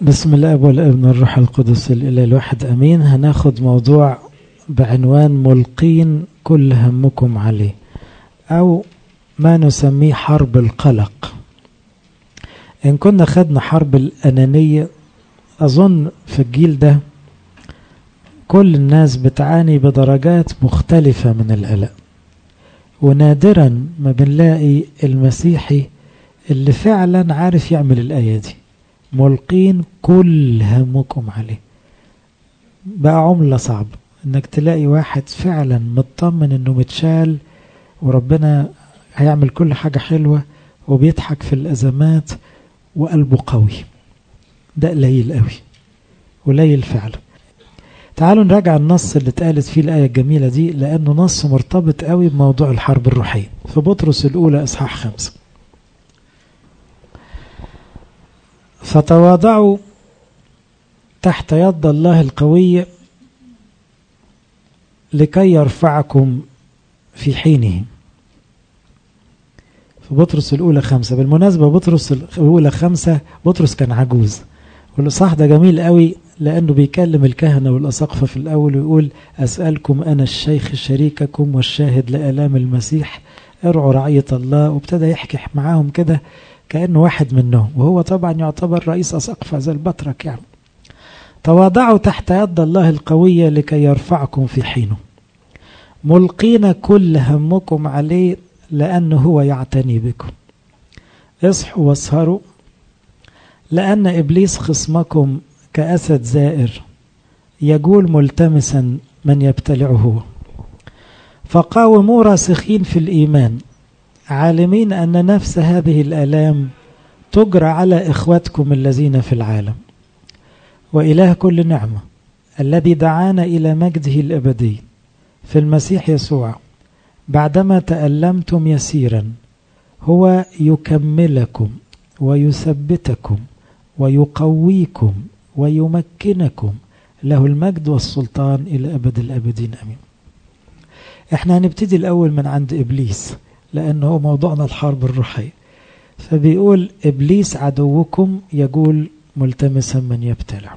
بسم الله والابن والروح القدس الإله الواحد أمين هناخد موضوع بعنوان ملقين كل همكم عليه أو ما نسميه حرب القلق إن كنا خدنا حرب الأنانية أظن في الجيل ده كل الناس بتعاني بدرجات مختلفة من القلق ونادرا ما بنلاقي المسيحي اللي فعلا عارف يعمل الآية دي ملقين كل همكم عليه بقى عملة صعبة انك تلاقي واحد فعلا مطمن انه متشال وربنا هيعمل كل حاجة حلوة وبيضحك في الأزمات وقلبه قوي ده قليل قوي قليل فعلا تعالوا نراجع النص اللي اتقالت فيه الآية الجميلة دي لأنه نص مرتبط قوي بموضوع الحرب الروحية في بطرس الأولى إصحاح خمسة فتواضعوا تحت يد الله القوي لكي يرفعكم في حينه في بطرس الأولى خمسة بالمناسبة بطرس الأولى خمسة بطرس كان عجوز والإصحاح ده جميل قوي لأنه بيكلم الكهنة والأساقفة في الأول ويقول أسألكم أنا الشيخ شريككم والشاهد لآلام المسيح ارعوا رعية الله وابتدى يحكي معاهم كده كأنه واحد منهم وهو طبعا يعتبر رئيس أسقف زي البطرك يعني تواضعوا تحت يد الله القوية لكي يرفعكم في حينه ملقين كل همكم عليه لأنه هو يعتني بكم اصحوا واسهروا لأن إبليس خصمكم كأسد زائر يجول ملتمسا من يبتلعه هو فقاوموا راسخين في الإيمان عالمين أن نفس هذه الآلام تجرى على إخوتكم الذين في العالم وإله كل نعمة الذي دعانا إلى مجده الأبدي في المسيح يسوع بعدما تألمتم يسيرا هو يكملكم ويثبتكم ويقويكم ويمكنكم له المجد والسلطان إلى أبد الأبدين أمين احنا هنبتدي الأول من عند إبليس لأنه هو موضوعنا الحرب الروحية فبيقول إبليس عدوكم يقول ملتمسا من يبتلع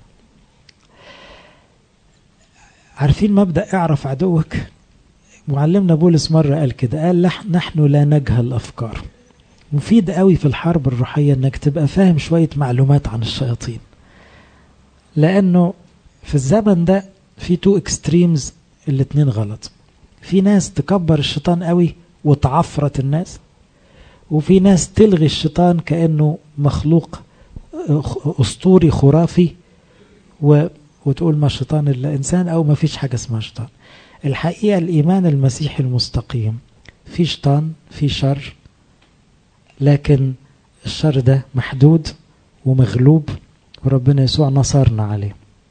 عارفين مبدأ اعرف عدوك معلمنا بولس مرة قال كده قال نحن لا نجهل الأفكار مفيد قوي في الحرب الروحية انك تبقى فاهم شوية معلومات عن الشياطين لأنه في الزمن ده في تو اكستريمز الاتنين غلط في ناس تكبر الشيطان قوي وتعفرت الناس وفي ناس تلغي الشيطان كأنه مخلوق أسطوري خرافي و وتقول ما الشيطان إلا إنسان أو ما فيش حاجة اسمها شيطان الحقيقة الإيمان المسيحي المستقيم في شيطان في شر لكن الشر ده محدود ومغلوب وربنا يسوع نصرنا عليه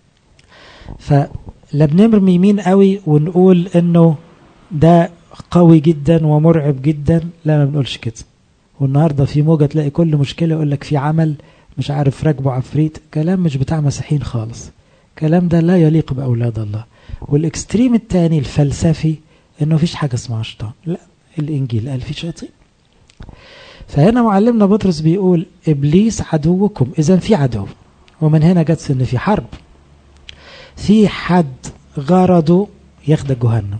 فلا بنرمي يمين قوي ونقول انه ده قوي جدا ومرعب جدا لا ما بنقولش كده والنهارده في موجه تلاقي كل مشكله يقول لك في عمل مش عارف راكبه عفريت كلام مش بتاع مسيحيين خالص كلام ده لا يليق باولاد الله والاكستريم الثاني الفلسفي انه مفيش حاجه اسمها شيطان لا الانجيل قال في شياطين فهنا معلمنا بطرس بيقول ابليس عدوكم اذا في عدو ومن هنا جت ان في حرب في حد غرضه ياخدك جهنم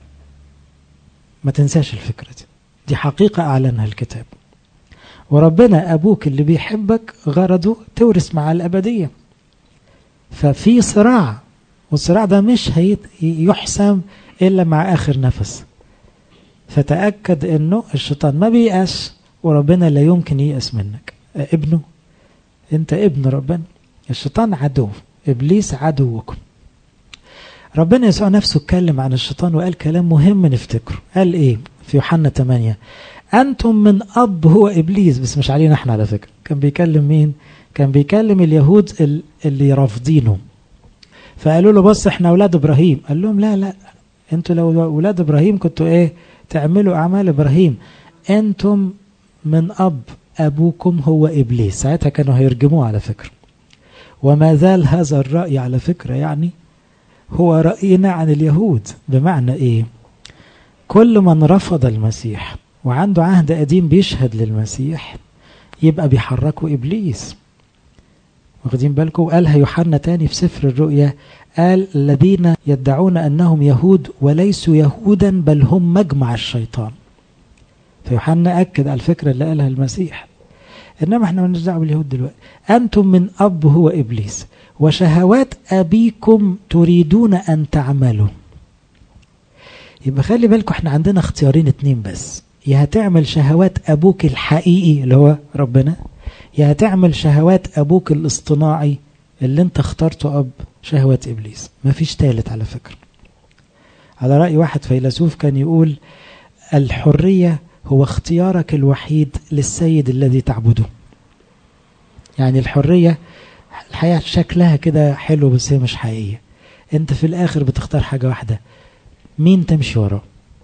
ما تنساش الفكرة دي دي حقيقة أعلنها الكتاب وربنا أبوك اللي بيحبك غرضه تورث مع الأبدية ففي صراع والصراع ده مش هيحسم إلا مع آخر نفس فتأكد أنه الشيطان ما بيأس وربنا لا يمكن ييأس منك ابنه انت ابن ربنا الشيطان عدو إبليس عدوكم ربنا يسوع نفسه اتكلم عن الشيطان وقال كلام مهم نفتكره قال ايه في يوحنا 8 انتم من اب هو ابليس بس مش علينا احنا على فكره كان بيكلم مين كان بيكلم اليهود اللي رافضينه فقالوا له بص احنا اولاد ابراهيم قال لهم لا لا انتوا لو اولاد ابراهيم كنتوا ايه تعملوا اعمال ابراهيم انتم من اب ابوكم هو ابليس ساعتها كانوا هيرجموه على فكره وما زال هذا الراي على فكره يعني هو رأينا عن اليهود بمعنى ايه كل من رفض المسيح وعنده عهد قديم بيشهد للمسيح يبقى بيحركوا إبليس واخدين بالكم وقالها يوحنا تاني في سفر الرؤيا قال الذين يدعون أنهم يهود وليسوا يهودا بل هم مجمع الشيطان فيوحنا أكد على الفكرة اللي قالها المسيح إنما احنا مالناش دعوة باليهود دلوقتي أنتم من أب هو إبليس وشهوات أبيكم تريدون أن تعملوا يبقى خلي بالكم احنا عندنا اختيارين اتنين بس يا هتعمل شهوات أبوك الحقيقي اللي هو ربنا يا هتعمل شهوات أبوك الاصطناعي اللي انت اخترته أب شهوات إبليس مفيش تالت على فكرة على رأي واحد فيلسوف كان يقول الحرية هو اختيارك الوحيد للسيد الذي تعبده يعني الحرية الحياة شكلها كده حلو بس هي مش حقيقية انت في الاخر بتختار حاجة واحدة مين تمشي وراه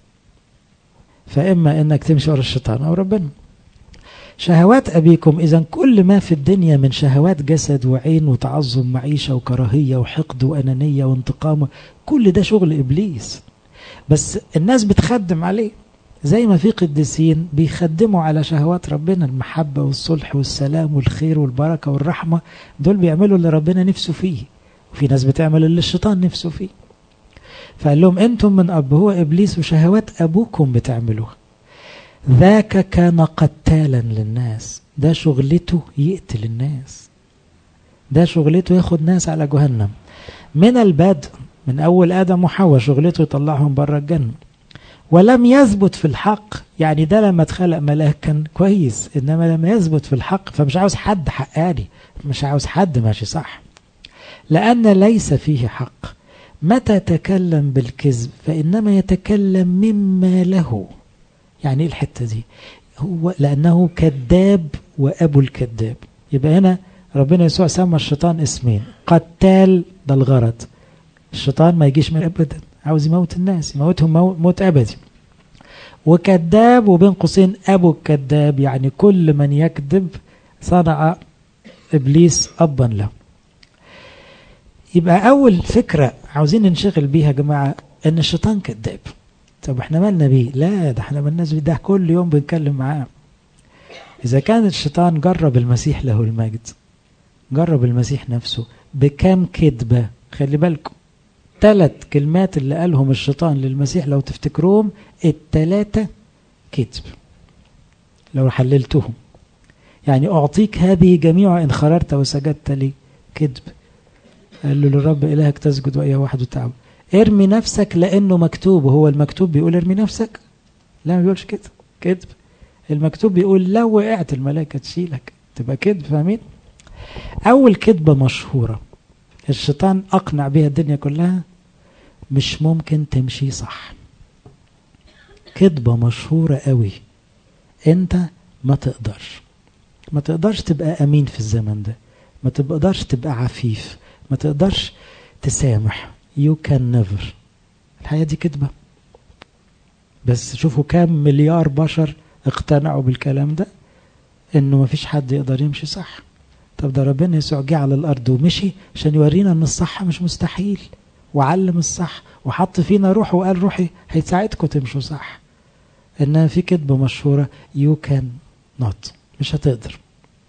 فاما انك تمشي ورا الشيطان او ربنا شهوات أبيكم إذا كل ما في الدنيا من شهوات جسد وعين وتعظم معيشة وكراهية وحقد وأنانية وانتقام كل ده شغل إبليس بس الناس بتخدم عليه زي ما في قديسين بيخدموا على شهوات ربنا المحبة والصلح والسلام والخير والبركة والرحمة دول بيعملوا اللي ربنا نفسه فيه وفي ناس بتعمل اللي الشيطان نفسه فيه فقال لهم انتم من أب هو إبليس وشهوات أبوكم بتعملوها ذاك كان قتالا للناس ده شغلته يقتل الناس ده شغلته ياخد ناس على جهنم من البدء من أول آدم وحواء شغلته يطلعهم بره الجنة ولم يثبت في الحق يعني ده لما اتخلق ملاك كان كويس إنما لما يثبت في الحق فمش عاوز حد حقاني مش عاوز حد ماشي صح لأن ليس فيه حق متى تكلم بالكذب فإنما يتكلم مما له يعني ايه الحته دي هو لانه كذاب وابو الكذاب يبقى هنا ربنا يسوع سمى الشيطان اسمين قتال ده الغرض الشيطان ما يجيش من ابدا عاوز يموت الناس يموتهم موت ابدي وكذاب وبين قوسين ابو الكذاب يعني كل من يكذب صنع ابليس ابا له يبقى اول فكره عاوزين ننشغل بيها يا جماعه ان الشيطان كذاب طب احنا مالنا بيه لا ده احنا مالناش بيه ده كل يوم بنتكلم معاه اذا كان الشيطان جرب المسيح له المجد جرب المسيح نفسه بكام كذبة خلي بالكم ثلاث كلمات اللي قالهم الشيطان للمسيح لو تفتكروهم التلاتة كذب لو حللتهم يعني أعطيك هذه جميع إن خررت وسجدت لي كذب قال له للرب إلهك تسجد وإياه وحده تعبد ارمي نفسك لانه مكتوب وهو المكتوب بيقول ارمي نفسك لا ما بيقولش كده كذب المكتوب بيقول لو وقعت الملائكه تشيلك تبقى كذب فاهمين اول كذبه مشهوره الشيطان اقنع بها الدنيا كلها مش ممكن تمشي صح كذبه مشهوره قوي انت ما تقدرش ما تقدرش تبقى امين في الزمن ده ما تقدرش تبقى عفيف ما تقدرش تسامح you can never الحياة دي كذبة بس شوفوا كام مليار بشر اقتنعوا بالكلام ده انه مفيش حد يقدر يمشي صح طب ده ربنا يسوع جه على الارض ومشي عشان يورينا ان الصح مش مستحيل وعلم الصح وحط فينا روح وقال روحي هيساعدكم تمشوا صح انها في كذبه مشهوره يو كان نوت مش هتقدر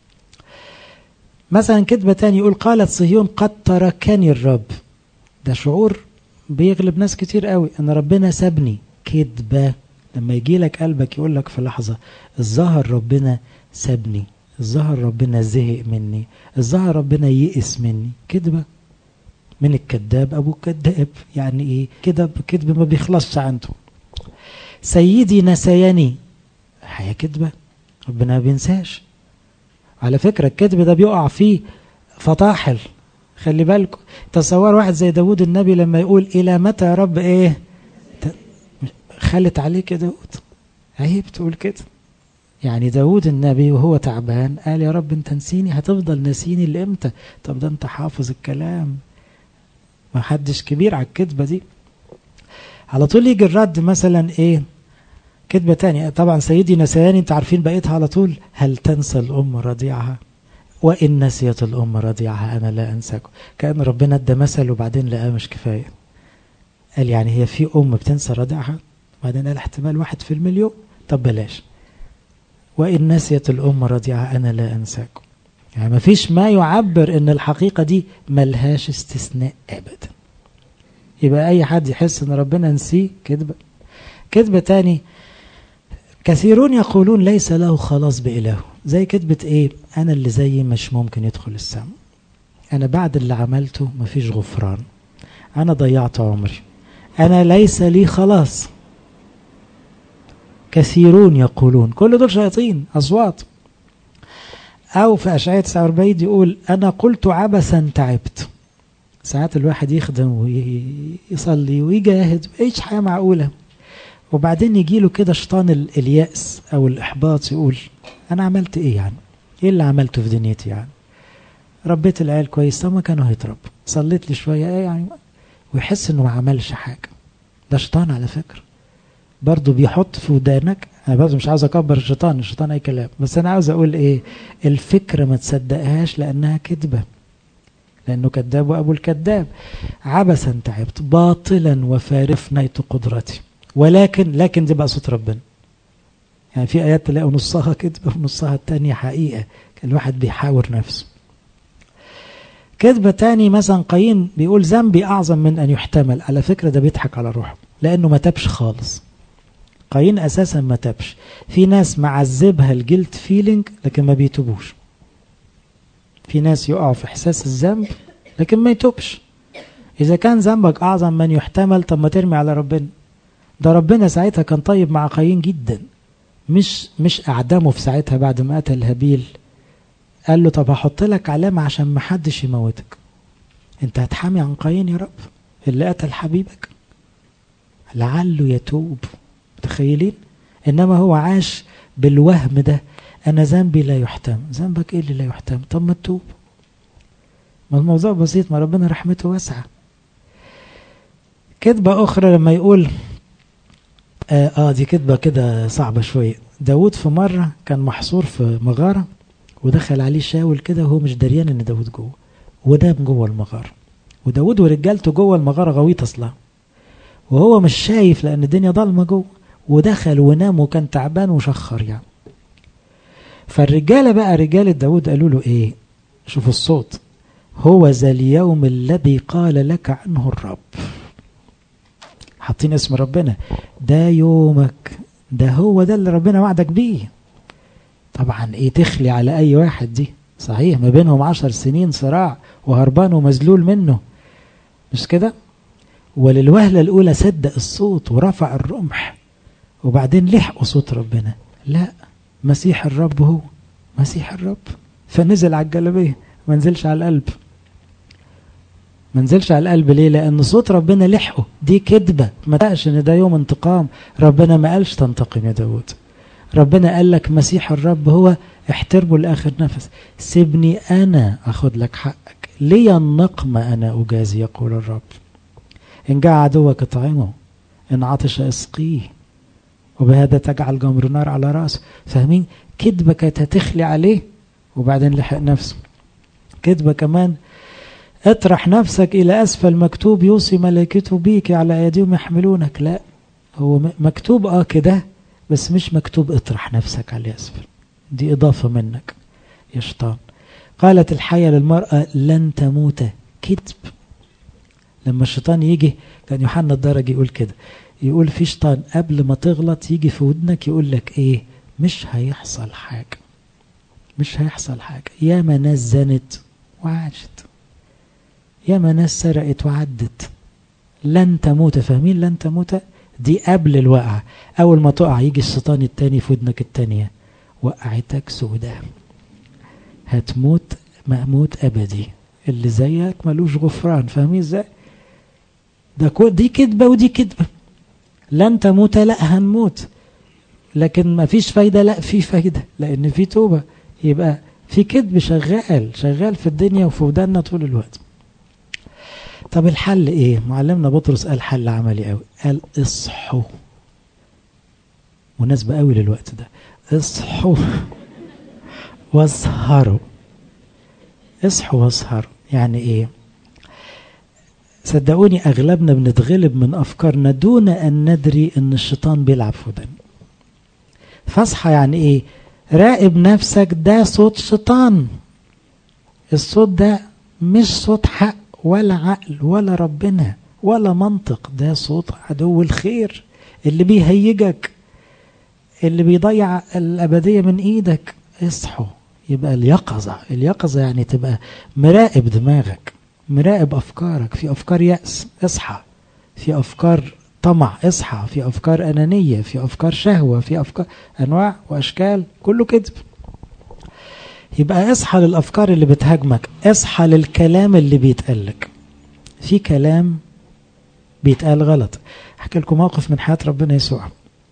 مثلا كذبه تاني يقول قالت صهيون قد تركني الرب ده شعور بيغلب ناس كتير قوي ان ربنا سابني كذبه لما يجي لك قلبك يقول لك في لحظه الظهر ربنا سابني الظهر ربنا زهق مني الظهر ربنا يئس مني كذبه من الكذاب ابو الكذاب يعني ايه كده كذب ما بيخلصش عنده سيدي نسياني حياه كذبه ربنا ما بينساش على فكره الكذب ده بيقع فيه فطاحل خلي بالكم تصور واحد زي داود النبي لما يقول الى متى يا رب ايه خلت عليك يا داود عيب تقول كده يعني داود النبي وهو تعبان قال يا رب انت نسيني هتفضل نسيني لامتى طب ده انت حافظ الكلام ما حدش كبير على الكذبه دي على طول يجي الرد مثلا ايه كذبه تانية طبعا سيدي نسياني انت عارفين بقيتها على طول هل تنسى الام رضيعها وإن نسيت الأم رضيعها أنا لا أنساكم كأن ربنا ادى مثل وبعدين لقاه مش كفاية قال يعني هي في أم بتنسى رضيعها بعدين قال احتمال واحد في المليون طب بلاش وإن نسيت الأم رضيعها أنا لا أنساكم يعني ما فيش ما يعبر ان الحقيقة دي ملهاش استثناء ابدا يبقى اي حد يحس ان ربنا نسيه كذبة كذبة تاني كثيرون يقولون ليس له خلاص بإله زي كذبة ايه انا اللي زيي مش ممكن يدخل السماء انا بعد اللي عملته مفيش غفران انا ضيعت عمري انا ليس لي خلاص كثيرون يقولون كل دول شياطين اصوات او في اشعياء 49 يقول انا قلت عبثا تعبت ساعات الواحد يخدم ويصلي ويجاهد ويعيش حياه معقوله وبعدين يجي له كده شيطان اليأس او الاحباط يقول انا عملت ايه يعني ايه اللي عملته في دنيتي يعني ربيت العيال كويس طب ما كانوا هيتربوا صليت لي شويه ايه يعني ويحس انه ما عملش حاجه ده شيطان على فكره برضه بيحط في ودانك انا برضه مش عاوز اكبر الشيطان الشيطان اي كلام بس انا عاوز اقول ايه الفكره ما تصدقهاش لانها كذبه لانه كذاب وابو الكذاب عبثا تعبت باطلا وفارف نيت قدرتي ولكن لكن دي بقى صوت ربنا يعني في ايات تلاقوا نصها كذبه ونصها التانية حقيقه الواحد بيحاور نفسه كذبة تاني مثلا قايين بيقول ذنبي أعظم من أن يحتمل على فكرة ده بيضحك على روحه لأنه ما تبش خالص قايين أساسا ما تبش في ناس معذبها الجلد فيلينج لكن ما بيتوبوش في ناس يقعوا في إحساس الذنب لكن ما يتوبش إذا كان ذنبك أعظم من يحتمل طب ما ترمي على ربنا ده ربنا ساعتها كان طيب مع قايين جدا مش مش أعدمه في ساعتها بعد ما قتل هابيل قال له طب هحط لك علامة عشان ما حدش يموتك انت هتحامي عن قايين يا رب اللي قتل حبيبك لعله يتوب متخيلين انما هو عاش بالوهم ده انا ذنبي لا يحتم ذنبك ايه اللي لا يحتم طب ما تتوب ما الموضوع بسيط ما ربنا رحمته واسعة كذبة أخرى لما يقول آه, آه دي كذبة كده صعبة شوية داود في مرة كان محصور في مغارة ودخل عليه شاول كده وهو مش دريان ان داود جوه ونام جوه المغارة وداود ورجالته جوه المغارة غويط اصلا وهو مش شايف لان الدنيا ضلمه جوه ودخل ونام وكان تعبان وشخر يعني فالرجاله بقى رجاله داود قالوا له ايه شوفوا الصوت هو ذا اليوم الذي قال لك عنه الرب حاطين اسم ربنا ده يومك ده هو ده اللي ربنا وعدك بيه طبعا ايه تخلي على اي واحد دي صحيح ما بينهم عشر سنين صراع وهربان ومذلول منه مش كده وللوهلة الأولى صدق الصوت ورفع الرمح وبعدين لحقوا صوت ربنا لا مسيح الرب هو مسيح الرب فنزل على الجلبية ما نزلش على القلب ما نزلش على القلب ليه لأن صوت ربنا لحقه دي كذبة ما تقش إن ده يوم انتقام ربنا ما قالش تنتقم يا داود ربنا قال لك مسيح الرب هو احترمه لآخر نفس سيبني أنا أخذ لك حقك لي النقمة أنا أجازي يقول الرب إن جاء عدوك اطعمه إن عطش اسقيه وبهذا تجعل جمر نار على رأسه فاهمين كذبة كانت هتخلي عليه وبعدين لحق نفسه كذبة كمان اطرح نفسك إلى أسفل مكتوب يوصي ملائكته بيك على أيديهم يحملونك لا هو مكتوب اه كده بس مش مكتوب اطرح نفسك على أسفل دي إضافة منك يا شيطان قالت الحية للمرأة لن تموت كذب لما الشيطان يجي كان يوحنا الدرجي يقول كده يقول في شيطان قبل ما تغلط يجي في ودنك يقول لك ايه مش هيحصل حاجة مش هيحصل حاجة ياما ناس زنت وعاشت ياما ناس سرقت وعدت لن تموت فاهمين لن تموت دي قبل الوقعة أول ما تقع يجي الشيطان التاني في ودنك التانية وقعتك سودة هتموت موت أبدي اللي زيك ملوش غفران فاهمين ازاي ده دي كذبة ودي كذبة لن تموت لا هنموت لكن ما فيش فايدة لا في فايدة لأن في توبة يبقى في كذب شغال شغال في الدنيا وفي ودانا طول الوقت طب الحل ايه معلمنا بطرس قال حل عملي قوي قال اصحوا مناسبة قوي للوقت ده اصحوا واسهروا اصحوا واسهروا يعني ايه صدقوني اغلبنا بنتغلب من افكارنا دون ان ندري ان الشيطان بيلعب في ودنا فاصحى يعني ايه راقب نفسك ده صوت شيطان الصوت ده مش صوت حق ولا عقل ولا ربنا ولا منطق ده صوت عدو الخير اللي بيهيجك اللي بيضيع الأبدية من إيدك اصحوا يبقى اليقظة اليقظة يعني تبقى مراقب دماغك مراقب أفكارك في أفكار يأس اصحى في أفكار طمع اصحى في أفكار أنانية في أفكار شهوة في أفكار أنواع وأشكال كله كذب يبقى اصحى للأفكار اللي بتهاجمك اصحى للكلام اللي بيتقالك في كلام بيتقال غلط احكي لكم موقف من حياة ربنا يسوع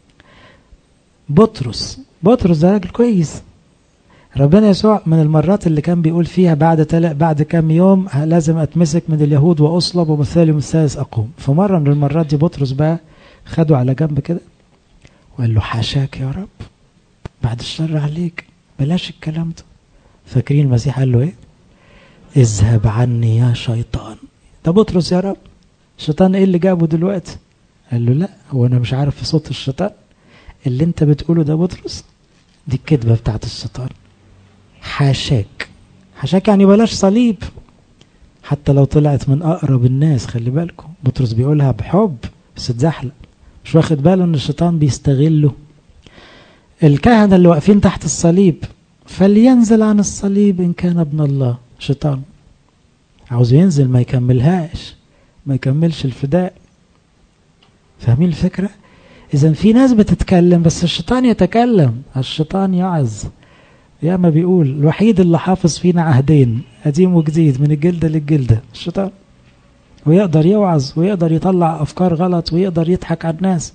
بطرس بطرس ده راجل كويس ربنا يسوع من المرات اللي كان بيقول فيها بعد تل... بعد كام يوم لازم اتمسك من اليهود واصلب وبالتالي من الثالث اقوم فمره من المرات دي بطرس بقى خده على جنب كده وقال له حاشاك يا رب بعد الشر عليك بلاش الكلام ده فاكرين المسيح قال له ايه اذهب عني يا شيطان ده بطرس يا رب الشيطان ايه اللي جابه دلوقتي قال له لا هو انا مش عارف في صوت الشيطان اللي انت بتقوله ده بطرس دي الكذبه بتاعت الشيطان حاشاك حاشاك يعني بلاش صليب حتى لو طلعت من اقرب الناس خلي بالكم بطرس بيقولها بحب بس اتزحلق مش واخد باله ان الشيطان بيستغله الكهنة اللي واقفين تحت الصليب فلينزل عن الصليب ان كان ابن الله شيطان عاوز ينزل ما يكملهاش ما يكملش الفداء فاهمين الفكرة اذا في ناس بتتكلم بس الشيطان يتكلم الشيطان يعظ يا ما بيقول الوحيد اللي حافظ فينا عهدين قديم وجديد من الجلدة للجلدة الشيطان ويقدر يوعظ ويقدر يطلع أفكار غلط ويقدر يضحك على الناس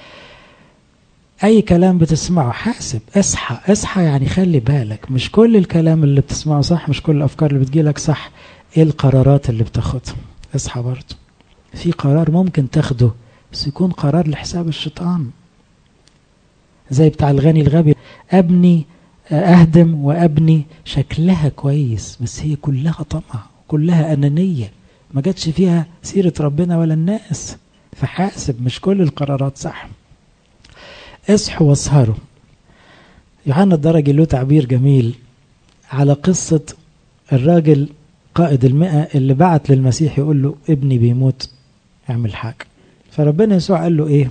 أي كلام بتسمعه حاسب اصحى اصحى يعني خلي بالك مش كل الكلام اللي بتسمعه صح مش كل الأفكار اللي بتجيلك صح ايه القرارات اللي بتاخدها اصحى برضه في قرار ممكن تاخده بس يكون قرار لحساب الشيطان زي بتاع الغني الغبي أبني أهدم وأبني شكلها كويس بس هي كلها طمع كلها أنانية ما جاتش فيها سيرة ربنا ولا الناس فحاسب مش كل القرارات صح اصحوا واسهروا يوحنا الدرجي له تعبير جميل على قصة الراجل قائد المئة اللي بعت للمسيح يقول له ابني بيموت اعمل حاجة فربنا يسوع قال له ايه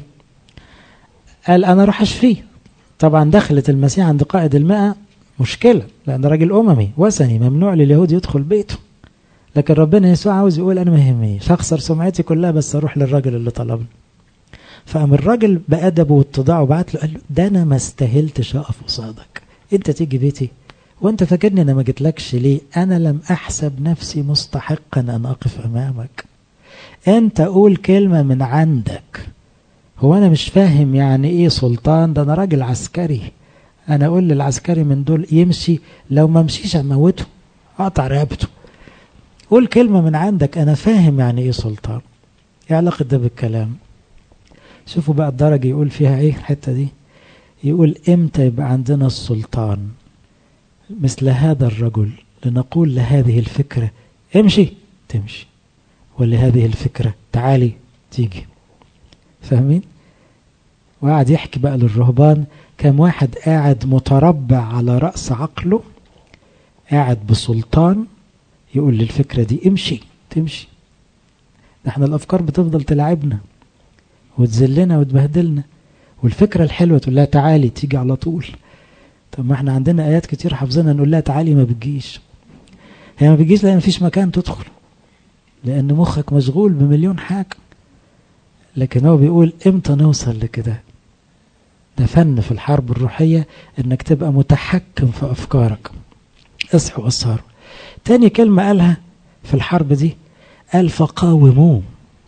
قال انا اروح اشفيه طبعا دخلت المسيح عند قائد المئة مشكلة لأن راجل أممي وثني ممنوع لليهود يدخل بيته لكن ربنا يسوع عاوز يقول أنا ما يهمنيش هخسر سمعتي كلها بس أروح للراجل اللي طلبني فقام الراجل بأدبه واتضاعه بعت له قال له ده أنا ما استاهلتش أقف قصادك أنت تيجي بيتي وأنت فاكرني أنا ما جيتلكش ليه أنا لم أحسب نفسي مستحقا أن أقف أمامك أنت قول كلمة من عندك هو أنا مش فاهم يعني إيه سلطان ده أنا راجل عسكري أنا أقول للعسكري من دول يمشي لو ما مشيش أموته أقطع رقبته قول كلمة من عندك أنا فاهم يعني إيه سلطان إيه علاقة ده بالكلام شوفوا بقى الدرجة يقول فيها إيه الحتة دي يقول إمتى يبقى عندنا السلطان مثل هذا الرجل لنقول لهذه الفكرة امشي تمشي ولهذه الفكرة تعالي تيجي فاهمين وقعد يحكي بقى للرهبان كم واحد قاعد متربع على رأس عقله قاعد بسلطان يقول للفكرة دي امشي تمشي ده احنا الأفكار بتفضل تلعبنا وتذلنا وتبهدلنا والفكرة الحلوة تقول لها تعالي تيجي على طول طب ما احنا عندنا آيات كتير حافظينها نقول لها تعالي ما بتجيش هي ما بتجيش لأن مفيش مكان تدخل لأن مخك مشغول بمليون حاجة لكن هو بيقول امتى نوصل لكده ده فن في الحرب الروحية انك تبقى متحكم في افكارك اصحوا اسهروا تاني كلمة قالها في الحرب دي قال فقاوموه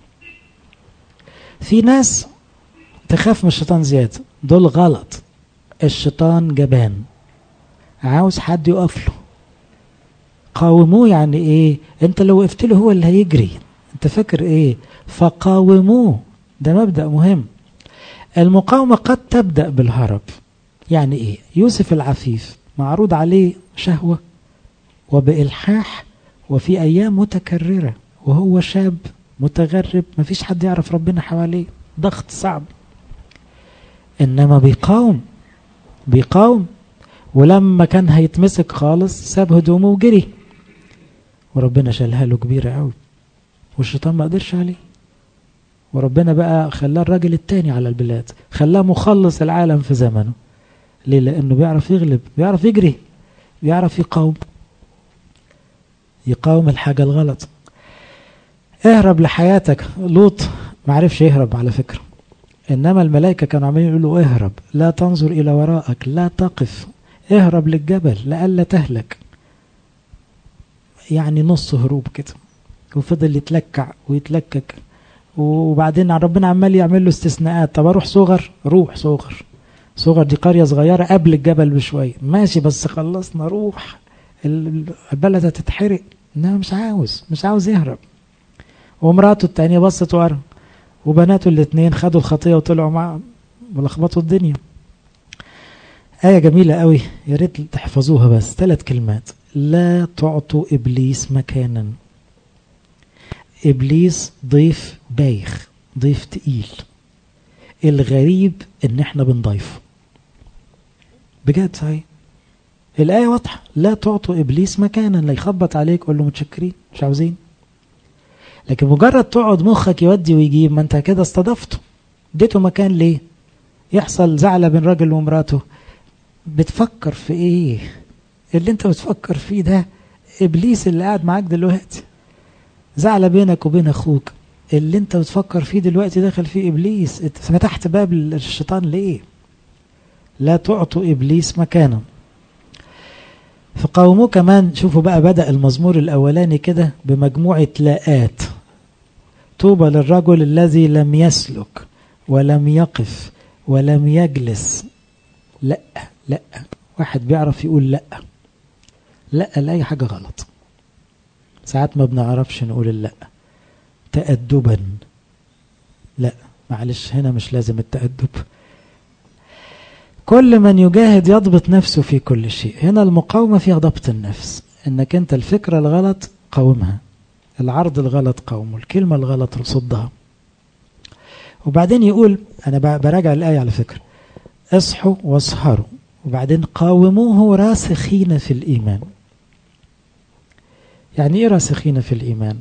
في ناس تخاف من الشيطان زيادة دول غلط الشيطان جبان عاوز حد يقف له قاوموه يعني ايه انت لو وقفت له هو اللي هيجري انت فاكر ايه فقاوموه ده مبدأ مهم المقاومة قد تبدأ بالهرب يعني ايه يوسف العفيف معروض عليه شهوة وبإلحاح وفي أيام متكررة وهو شاب متغرب مفيش حد يعرف ربنا حواليه ضغط صعب إنما بيقاوم بيقاوم ولما كان هيتمسك خالص ساب هدومه وجري وربنا شالها له كبيرة قوي والشيطان ما قدرش عليه وربنا بقى خلاه الراجل التاني على البلاد خلاه مخلص العالم في زمنه ليه لأنه بيعرف يغلب بيعرف يجري بيعرف يقاوم يقاوم الحاجة الغلط اهرب لحياتك لوط معرفش يهرب على فكرة إنما الملائكة كانوا عمالين يقولوا اهرب لا تنظر إلى وراءك لا تقف اهرب للجبل لئلا تهلك يعني نص هروب كده وفضل يتلكع ويتلكك وبعدين ربنا عمال يعمل له استثناءات طب اروح صغر روح صغر صغر دي قرية صغيرة قبل الجبل بشوية ماشي بس خلصنا روح البلد هتتحرق انما مش عاوز مش عاوز يهرب ومراته التانية بصت ورا وبناته الاثنين خدوا الخطية وطلعوا مع ولخبطوا الدنيا آية جميلة قوي يا ريت تحفظوها بس ثلاث كلمات لا تعطوا إبليس مكانا إبليس ضيف بايخ ضيف تقيل الغريب إن إحنا بنضيفه بجد صحيح الآية واضحة لا تعطوا إبليس مكانا لا يخبط عليك قول له متشكرين مش عاوزين لكن مجرد تقعد مخك يودي ويجيب ما انت كده استضفته اديته مكان ليه يحصل زعلة بين راجل ومراته بتفكر في ايه اللي انت بتفكر فيه ده ابليس اللي قاعد معاك دلوقتي زعلة بينك وبين اخوك اللي انت بتفكر فيه دلوقتي داخل فيه ابليس انت فتحت باب الشيطان ليه لا تعطوا ابليس مكانه فقاوموه كمان شوفوا بقى بدأ المزمور الأولاني كده بمجموعة لاءات طوبى للرجل الذي لم يسلك ولم يقف ولم يجلس لا لا واحد بيعرف يقول لا لا لأي حاجة غلط ساعات ما بنعرفش نقول لا تأدبا لا معلش هنا مش لازم التأدب كل من يجاهد يضبط نفسه في كل شيء هنا المقاومة فيها ضبط النفس انك انت الفكرة الغلط قاومها العرض الغلط قاومه الكلمة الغلط صدها وبعدين يقول انا براجع الآية على فكرة اصحوا واسهروا وبعدين قاوموه راسخين في الإيمان يعني ايه راسخين في الإيمان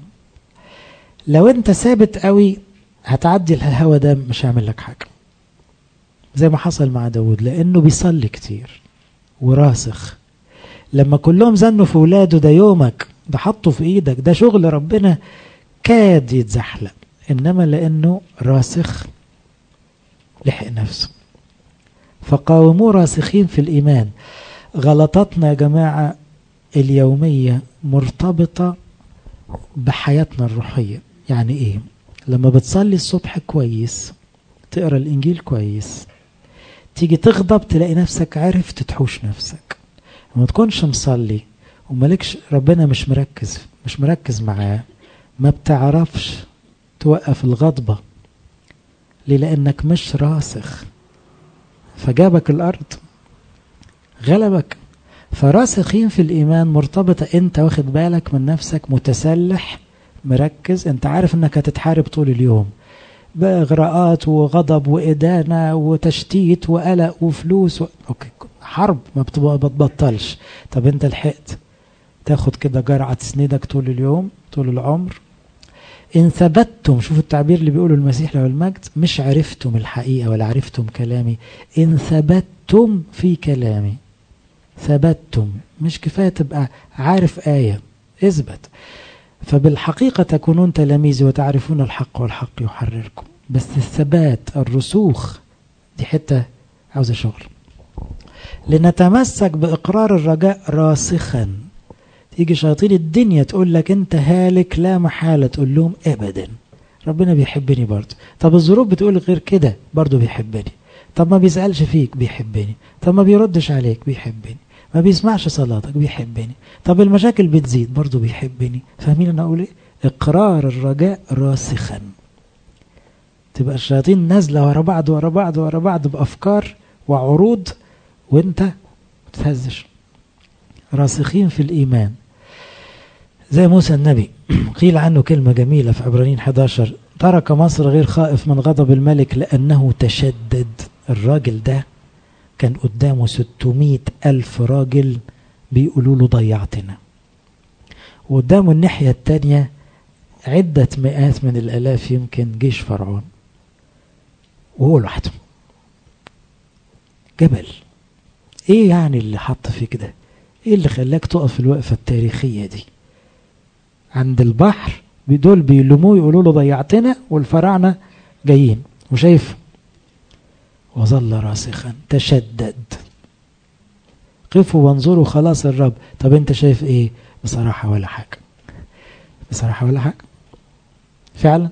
لو انت ثابت قوي هتعدي الهوا ده مش هيعمل لك حاجة زي ما حصل مع داود لأنه بيصلي كتير وراسخ لما كلهم زنوا في ولاده ده يومك ده حطه في ايدك ده شغل ربنا كاد يتزحلق انما لانه راسخ لحق نفسه فقاوموا راسخين في الايمان غلطاتنا يا جماعه اليوميه مرتبطه بحياتنا الروحيه يعني ايه لما بتصلي الصبح كويس تقرا الانجيل كويس تيجي تغضب تلاقي نفسك عرفت تحوش نفسك ما تكونش مصلي ومالكش ربنا مش مركز مش مركز معاه ما بتعرفش توقف الغضبة ليه لأنك مش راسخ فجابك الأرض غلبك فراسخين في الإيمان مرتبطة أنت واخد بالك من نفسك متسلح مركز أنت عارف أنك هتتحارب طول اليوم بإغراءات وغضب وإدانة وتشتيت وقلق وفلوس و... أوكي حرب ما بتبطلش طب أنت لحقت تاخد كده جرعة تسندك طول اليوم طول العمر إن ثبتتم شوفوا التعبير اللي بيقوله المسيح له المجد مش عرفتم الحقيقة ولا عرفتم كلامي إن ثبتتم في كلامي ثبتتم مش كفاية تبقى عارف آية اثبت فبالحقيقة تكونون تلاميذي وتعرفون الحق والحق يحرركم بس الثبات الرسوخ دي حتة عاوزة شغل لنتمسك بإقرار الرجاء راسخا تيجي شياطين الدنيا تقول لك انت هالك لا محالة تقول لهم ابدا ربنا بيحبني برضه طب الظروف بتقول غير كده برضه بيحبني طب ما بيسألش فيك بيحبني طب ما بيردش عليك بيحبني ما بيسمعش صلاتك بيحبني طب المشاكل بتزيد برضه بيحبني فاهمين انا اقول ايه اقرار الرجاء راسخا تبقى الشياطين نازله ورا بعض ورا بعض ورا بعض بافكار وعروض وانت تتهزش راسخين في الايمان زي موسى النبي قيل عنه كلمة جميلة في عبرانيين 11 ترك مصر غير خائف من غضب الملك لأنه تشدد الراجل ده كان قدامه 600 ألف راجل بيقولوا له ضيعتنا وقدامه الناحية التانية عدة مئات من الآلاف يمكن جيش فرعون وهو لوحده جبل ايه يعني اللي حط فيك ده ايه اللي خلاك تقف الوقفة التاريخية دي عند البحر دول بيلوموه يقولوا له ضيعتنا والفراعنة جايين وشايف وظل راسخا تشدد قفوا وانظروا خلاص الرب طب انت شايف ايه بصراحة ولا حاجة بصراحة ولا حاجة فعلا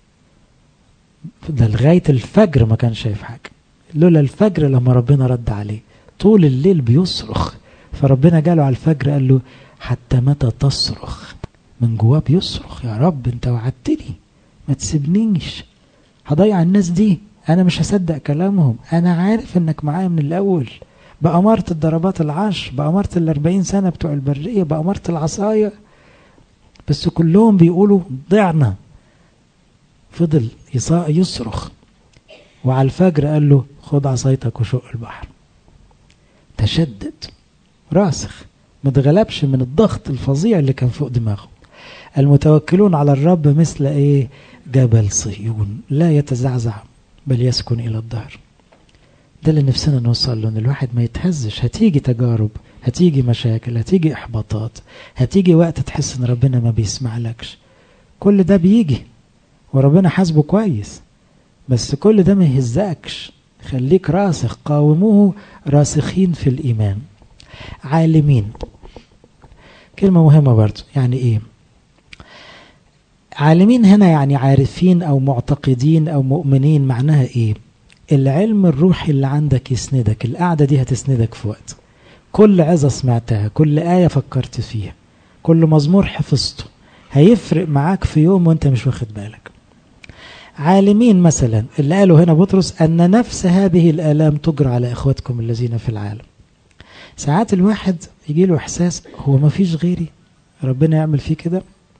ده لغاية الفجر ما كان شايف حاجة لولا الفجر لما ربنا رد عليه طول الليل بيصرخ فربنا جاله على الفجر قال له حتى متى تصرخ من جواه بيصرخ يا رب انت وعدتني ما تسيبنيش هضيع الناس دي انا مش هصدق كلامهم انا عارف انك معايا من الاول بأمارة الضربات العشر بأمارة الأربعين سنة بتوع البرية بأمارة العصاية بس كلهم بيقولوا ضعنا فضل يصرخ وعلى الفجر قال له خد عصايتك وشق البحر تشدد راسخ ما اتغلبش من الضغط الفظيع اللي كان فوق دماغه المتوكلون على الرب مثل ايه جبل صهيون لا يتزعزع بل يسكن الى الدهر ده اللي نفسنا نوصل له ان الواحد ما يتهزش هتيجي تجارب هتيجي مشاكل هتيجي احباطات هتيجي وقت تحس ان ربنا ما بيسمع لكش كل ده بيجي وربنا حاسبه كويس بس كل ده ما يهزكش خليك راسخ قاوموه راسخين في الايمان عالمين كلمه مهمه برضو يعني ايه عالمين هنا يعني عارفين او معتقدين او مؤمنين معناها ايه العلم الروحي اللي عندك يسندك القعدة دي هتسندك في وقت كل عظة سمعتها كل آية فكرت فيها كل مزمور حفظته هيفرق معاك في يوم وانت مش واخد بالك عالمين مثلا اللي قاله هنا بطرس أن نفس هذه الآلام تجرى على إخواتكم الذين في العالم ساعات الواحد يجي له إحساس هو ما فيش غيري ربنا يعمل فيه كده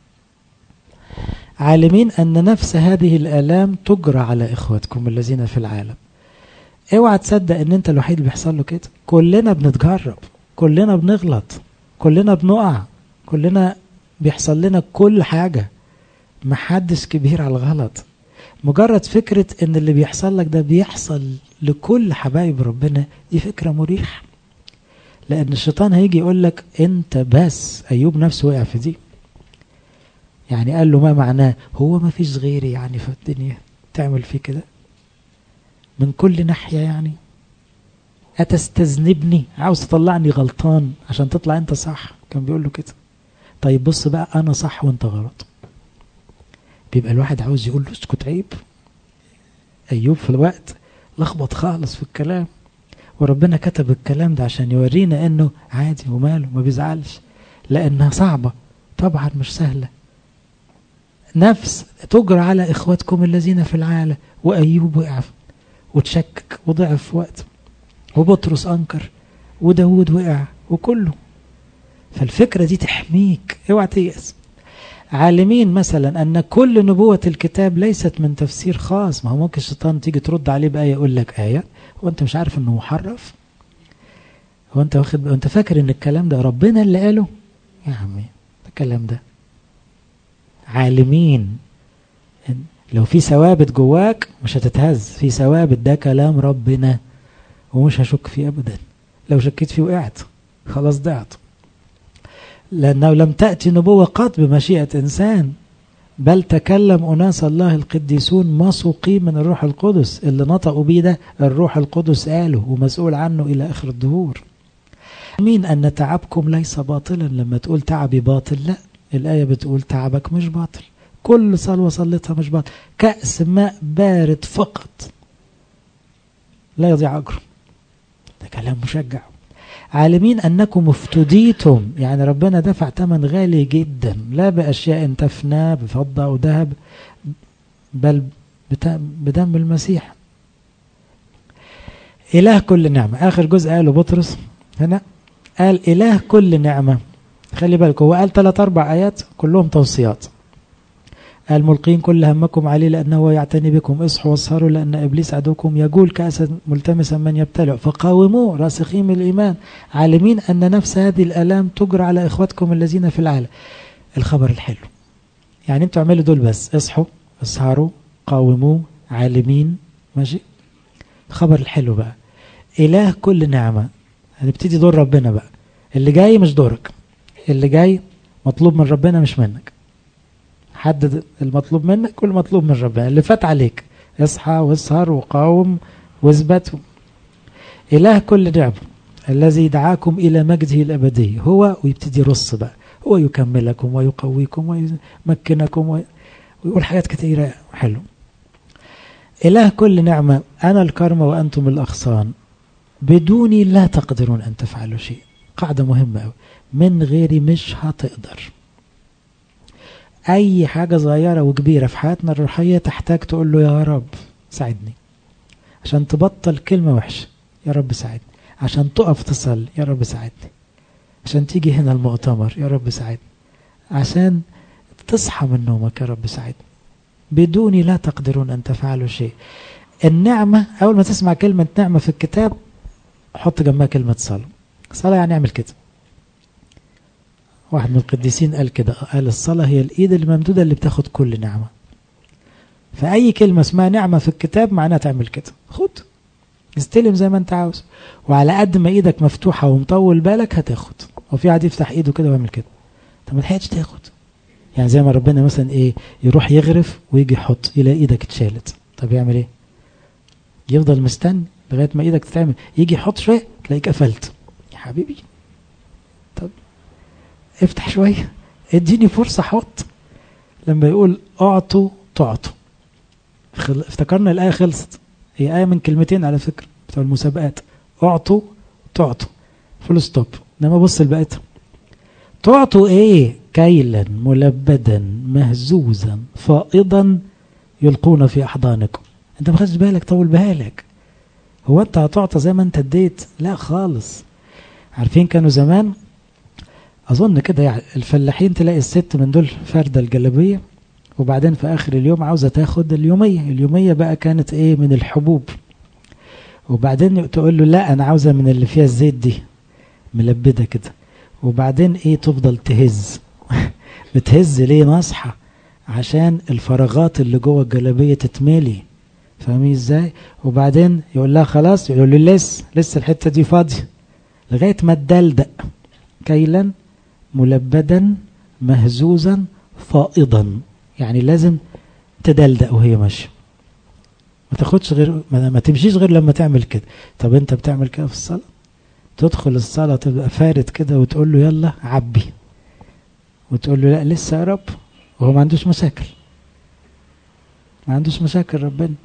عالمين أن نفس هذه الآلام تجرى على إخواتكم الذين في العالم اوعى تصدق ان انت الوحيد اللي بيحصل له كده كلنا بنتجرب كلنا بنغلط كلنا بنقع كلنا بيحصل لنا كل حاجة محدش كبير على الغلط مجرد فكرة ان اللي بيحصل لك ده بيحصل لكل حبايب ربنا دي فكرة مريحة لان الشيطان هيجي يقول لك انت بس ايوب نفسه وقع في دي يعني قال له ما معناه هو ما فيش غيري يعني في الدنيا تعمل فيه كده من كل ناحية يعني أتستذنبني عاوز تطلعني غلطان عشان تطلع أنت صح كان بيقول له كده طيب بص بقى أنا صح وأنت غلط بيبقى الواحد عاوز يقول له اسكت عيب أيوب في الوقت لخبط خالص في الكلام وربنا كتب الكلام ده عشان يورينا انه عادي وماله ما بيزعلش لانها صعبة طبعا مش سهلة نفس تجرى على اخواتكم الذين في العالم وايوب وقع وتشكك وضعف في وقت وبطرس انكر وداود وقع وكله فالفكرة دي تحميك اوعى تيأس عالمين مثلا ان كل نبوة الكتاب ليست من تفسير خاص ما هو ممكن الشيطان تيجي ترد عليه بآية يقول لك آية وانت مش عارف انه محرف هو انت واخد انت فاكر ان الكلام ده ربنا اللي قاله يا عمي الكلام ده عالمين لو في ثوابت جواك مش هتتهز في ثوابت ده كلام ربنا ومش هشك فيه ابدا لو شكيت فيه وقعت خلاص ضعت لأنه لم تأتي نبوة قط بمشيئة إنسان بل تكلم أناس الله القديسون مسوقين من الروح القدس اللي نطقوا بيه ده الروح القدس قاله ومسؤول عنه إلى آخر الدهور مين أن تعبكم ليس باطلا لما تقول تعبي باطل لا الآية بتقول تعبك مش باطل كل صلوة صليتها مش باطل كأس ماء بارد فقط لا يضيع أجره ده كلام مشجع عالمين أنكم افتديتم يعني ربنا دفع ثمن غالي جدا لا بأشياء تفنى بفضة أو ذهب بل بدم المسيح إله كل نعمة آخر جزء قاله بطرس هنا قال إله كل نعمة خلي بالك هو قال ثلاث أربع آيات كلهم توصيات قال ملقين كل همكم عليه لأنه يعتني بكم اصحوا واسهروا لأن إبليس عدوكم يقول كأسا ملتمسا من يبتلع فقاوموه راسخين من الإيمان عالمين أن نفس هذه الألام تجرى على إخواتكم الذين في العالم الخبر الحلو يعني انتوا اعملوا دول بس اصحوا اسهروا قاوموا عالمين ماشي الخبر الحلو بقى اله كل نعمه هنبتدي دور ربنا بقى اللي جاي مش دورك اللي جاي مطلوب من ربنا مش منك حدد المطلوب منك والمطلوب من ربنا اللي فات عليك اصحى واسهر وقاوم واثبت إله كل نعمة الذي دعاكم إلى مجده الأبدي هو ويبتدي يرص بقى هو يكملكم ويقويكم ويمكنكم ويقول حاجات كثيرة حلو إله كل نعمة أنا الكرمة وأنتم الأغصان بدوني لا تقدرون أن تفعلوا شيء قاعدة مهمة أوي من غيري مش هتقدر أي حاجة صغيرة وكبيرة في حياتنا الروحية تحتاج تقول له يا رب ساعدني عشان تبطل كلمة وحشة يا رب ساعدني عشان تقف تصلي يا رب ساعدني عشان تيجي هنا المؤتمر يا رب ساعدني عشان تصحى من نومك يا رب ساعدني بدوني لا تقدرون أن تفعلوا شيء النعمة أول ما تسمع كلمة نعمة في الكتاب حط جنبها كلمة صلاة صلاة يعني اعمل كده واحد من القديسين قال كده قال الصلاة هي الإيد الممدودة اللي بتاخد كل نعمة فأي كلمة اسمها نعمة في الكتاب معناها تعمل كده خد استلم زي ما انت عاوز وعلى قد ما ايدك مفتوحة ومطول بالك هتاخد وفي واحد يفتح ايده كده ويعمل كده طب ما لحقتش تاخد يعني زي ما ربنا مثلا ايه يروح يغرف ويجي يحط يلاقي ايدك اتشالت طب يعمل ايه يفضل مستني لغايه ما ايدك تتعمل يجي يحط شويه تلاقيك قفلت يا حبيبي طب افتح شويه اديني فرصه احط لما يقول اعطوا تعطوا افتكرنا الايه خلصت هي آية من كلمتين على فكرة بتوع المسابقات اعطوا تعطوا فول ستوب انما بص لبقيتها تعطوا ايه كيلا ملبدا مهزوزا فائضا يلقون في احضانكم انت ما خدتش بالك طول بالك هو انت هتعطى زي ما انت اديت لا خالص عارفين كانوا زمان اظن كده يعني الفلاحين تلاقي الست من دول فارده الجلابيه وبعدين في اخر اليوم عاوزه تاخد اليوميه اليوميه بقى كانت ايه من الحبوب وبعدين تقول له لا انا عاوزه من اللي فيها الزيت دي ملبده كده وبعدين ايه تفضل تهز بتهز ليه نصحى عشان الفراغات اللي جوه الجلابيه تتملي فاهمين ازاي وبعدين يقول لها خلاص يقول له لسه لسه الحته دي فاضيه لغايه ما تدلدق كيلا ملبدا مهزوزا فائضا يعني لازم تدلدق وهي ماشيه ما تاخدش غير ما, ما تمشيش غير لما تعمل كده طب انت بتعمل كده في الصلاه تدخل الصلاه تبقى فارد كده وتقول له يلا عبي وتقول له لا لسه يا رب وهو ما عندوش مشاكل ما عندوش مشاكل ربنا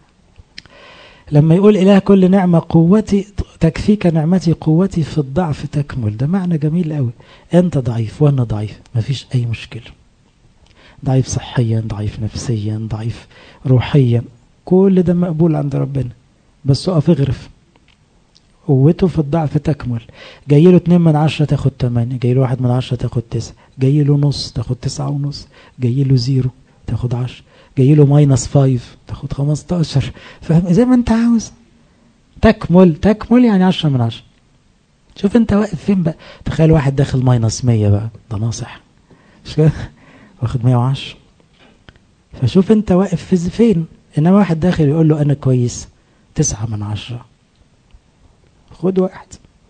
لما يقول إله كل نعمة قوتي تكفيك نعمتي قوتي في الضعف تكمل ده معنى جميل قوي أنت ضعيف وأنا ضعيف مفيش أي مشكلة ضعيف صحيا ضعيف نفسيا ضعيف روحيا كل ده مقبول عند ربنا بس اقف اغرف قوته في الضعف تكمل جاي له 2 من 10 تاخد 8 جاي له 1 من 10 تاخد 9 جاي له نص تاخد 9 ونص جاي له زيرو تاخد 10 جاي له ماينس 5 تاخد 15 فاهم زي ما انت عاوز تكمل تكمل يعني 10 من 10 شوف انت واقف فين بقى تخيل واحد داخل ماينس 100 بقى ده ناصح مش كده واخد 110 فشوف انت واقف في فين انما واحد داخل يقول له انا كويس تسعة من عشرة خد واحد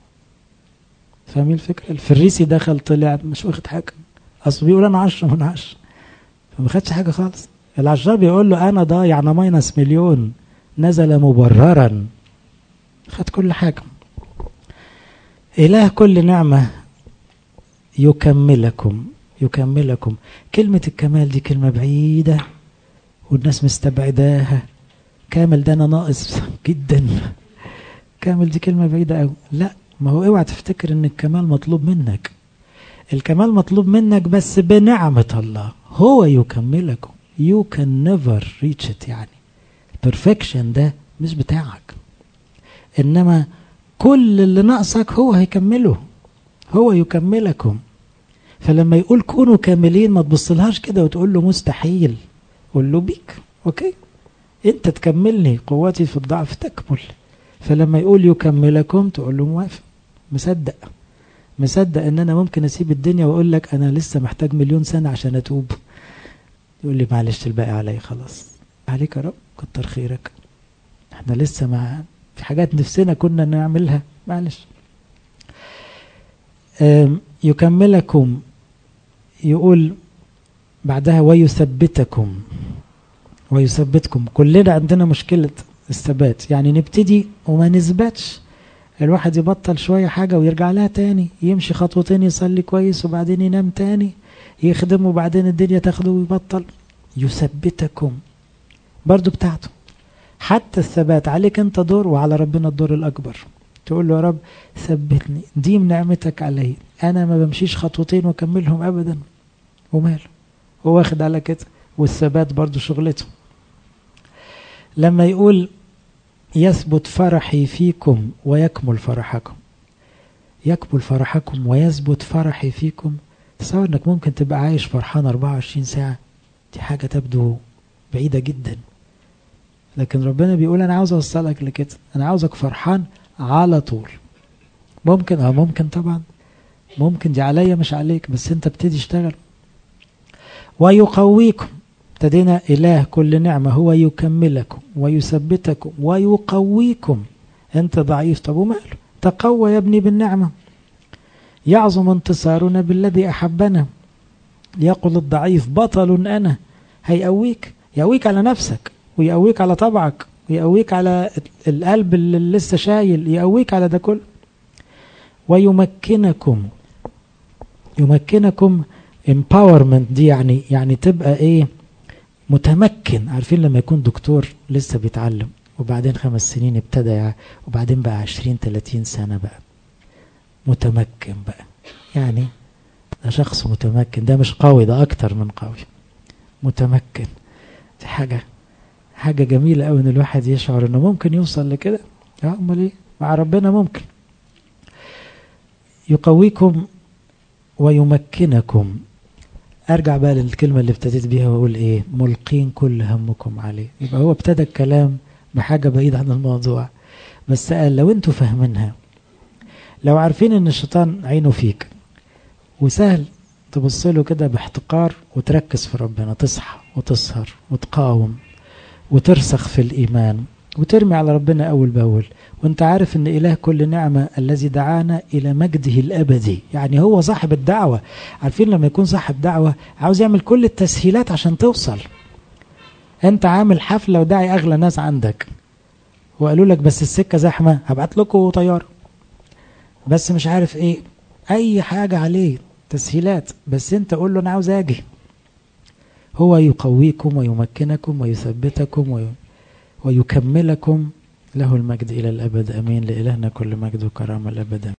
فاهمين الفكرة الفريسي دخل طلع مش واخد حاجة اصل بيقول انا عشرة من عشرة فما خدش حاجة خالص العشار بيقول له انا ضايع انا ماينس مليون نزل مبررا خد كل حاجة إله كل نعمة يكملكم يكملكم كلمة الكمال دي كلمة بعيدة والناس مستبعداها كامل ده أنا ناقص جدا كامل دي كلمة بعيدة أوي لا ما هو اوعى تفتكر ان الكمال مطلوب منك الكمال مطلوب منك بس بنعمة الله هو يكملكم you can never reach it يعني perfection ده مش بتاعك انما كل اللي ناقصك هو هيكمله هو يكملكم فلما يقول كونوا كاملين ما تبصلهاش كده وتقول له مستحيل قول له بيك اوكي انت تكملني قوتي في الضعف تكمل فلما يقول يكملكم تقول له موافق مصدق مصدق ان انا ممكن اسيب الدنيا واقول لك انا لسه محتاج مليون سنة عشان اتوب يقول لي معلش الباقي عليا خلاص عليك يا رب كتر خيرك احنا لسه مع في حاجات نفسنا كنا نعملها معلش يكملكم يقول بعدها ويثبتكم ويثبتكم كلنا عندنا مشكلة الثبات يعني نبتدي وما نثبتش الواحد يبطل شوية حاجة ويرجع لها تاني يمشي خطوتين يصلي كويس وبعدين ينام تاني يخدم وبعدين الدنيا تاخده ويبطل يثبتكم برضو بتاعته حتى الثبات عليك انت دور وعلى ربنا الدور الأكبر تقول له يا رب ثبتني ديم نعمتك علي أنا ما بمشيش خطوتين وأكملهم أبدا وماله هو واخد على كده والثبات برضو شغلته لما يقول يثبت فرحي فيكم ويكمل فرحكم يكمل فرحكم ويثبت فرحي فيكم تصور انك ممكن تبقى عايش فرحان 24 ساعة دي حاجة تبدو بعيدة جدا لكن ربنا بيقول انا عاوز اوصلك لكده انا عاوزك فرحان على طول ممكن اه ممكن طبعا ممكن دي عليا مش عليك بس انت ابتدي اشتغل ويقويكم ابتدينا إله كل نعمة هو يكملكم ويثبتكم ويقويكم أنت ضعيف طب وماله تقوى يا ابني بالنعمة يعظم انتصارنا بالذي أحبنا يقول الضعيف بطل أنا هيقويك يقويك على نفسك ويقويك على طبعك ويقويك على القلب اللي لسه شايل يقويك على ده كله ويمكنكم يمكنكم empowerment دي يعني يعني تبقى ايه متمكن عارفين لما يكون دكتور لسه بيتعلم وبعدين خمس سنين ابتدى يعني وبعدين بقى عشرين تلاتين سنة بقى متمكن بقى يعني ده شخص متمكن ده مش قوي ده أكتر من قوي متمكن دي حاجة حاجة جميلة أوي إن الواحد يشعر إنه ممكن يوصل لكده يا أمال إيه مع ربنا ممكن يقويكم ويمكنكم ارجع بقى للكلمة اللي ابتديت بيها واقول ايه ملقين كل همكم عليه يبقى هو ابتدى الكلام بحاجة بعيدة عن الموضوع بس قال لو انتوا فاهمينها لو عارفين ان الشيطان عينه فيك وسهل تبص له كده باحتقار وتركز في ربنا تصحى وتسهر وتقاوم وترسخ في الإيمان وترمي على ربنا أول بأول وانت عارف ان إله كل نعمة الذي دعانا إلى مجده الأبدي يعني هو صاحب الدعوة عارفين لما يكون صاحب دعوة عاوز يعمل كل التسهيلات عشان توصل انت عامل حفلة وداعي أغلى ناس عندك وقالوا لك بس السكة زحمة هبعت لكم طيارة بس مش عارف ايه اي حاجة عليه تسهيلات بس انت قول له انا عاوز اجي هو يقويكم ويمكنكم ويثبتكم وي... ويكملكم له المجد إلى الأبد أمين لإلهنا كل مجد وكرامة الأبد